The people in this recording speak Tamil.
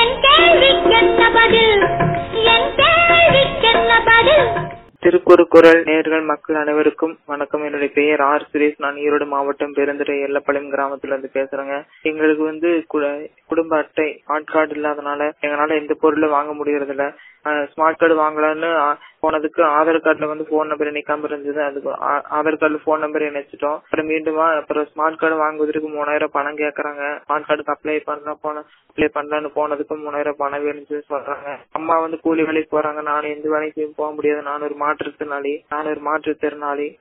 என் கேள்விக்கென்ன பதில் என் கேள்விக்கென்ன பதில் திருக்குறுக்குறள் நேர்கள் மக்கள் அனைவருக்கும் வணக்கம் என்னுடைய பெயர் ஆர் சுரேஷ் நான் ஈரோடு மாவட்டம் பெருந்துறை எல்லப்பாளையம் கிராமத்துல இருந்து பேசுறேங்க எங்களுக்கு வந்து கு- குடும்ப அட்டை ஸ்மார்ட் கார்டு இல்லாதனால எங்களால எந்த பொருளும் வாங்க முடியறது இல்ல ஸ்மார்ட் கார்டு வாங்கலாம்னு ஆ, போனதுக்கு ஆதார் கார்டுல வந்து போன் நம்பர் இணைக்காம இருந்தது அதுக்கு ஆ- ஆதார் கார்டுல போன் நம்பர் இணைச்சிட்டோம் அப்புறம் மீண்டுமா அப்புறம் ஸ்மார்ட் கார்டு வாங்குவதற்கு மூணாயிரம் பணம் கேக்குறாங்க ஸ்மார்ட் கார்டுக்கு அப்ளை பண்ணலாம் போன அப்ளை பண்ணலாம்னு போனதுக்கு மூணாயிரம் பணம் வேணும்னு சொல்றாங்க அம்மா வந்து கூலி வேலைக்கு போறாங்க நானும் எந்த வேலைக்கும் போக முடியாது நான் ஒரு மாற்றுத்திறனாளி நான் ஒரு மாற்றுத்திறனாளி